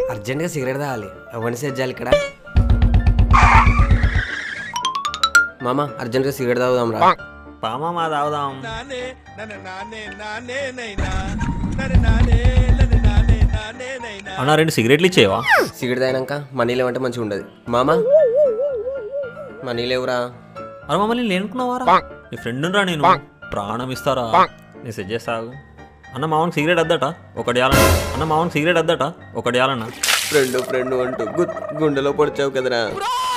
అర్జెంట్గా సిగరెట్ తాగాలి ఎవరిని సెట్ చేయాలి ఇక్కడ మామ అర్జెంట్గా సిగరెట్ తాగుదాం రా పామా మా తాగుదాం నానే నన్ను నానే నానే నైనా నన్ను నానే నన్ను నానే నానే నైనా అన్న రెండు సిగరెట్లు ఇచ్చేవా సిగరెట్ తాగినాక మనీ లేవంటే మంచిగా ఉండదు మామ మనీ లేవురా అరే మమ్మల్ని లేనుకున్నావారా నీ ఫ్రెండ్ రా నేను ప్రాణం ఇస్తారా నేను సెట్ చేస్తాగు అన్న మామూలు సిగరెట్ అద్దట ఒకటి ఇవ్వాలన్న అన్న మామూలు సిగరెట్ అద్దట ఒకటి ఇవ్వాలన్న ఫ్రెండ్ ఫ్రెండ్ అంటూ గు- గుండెలో పొడిచావు కదరా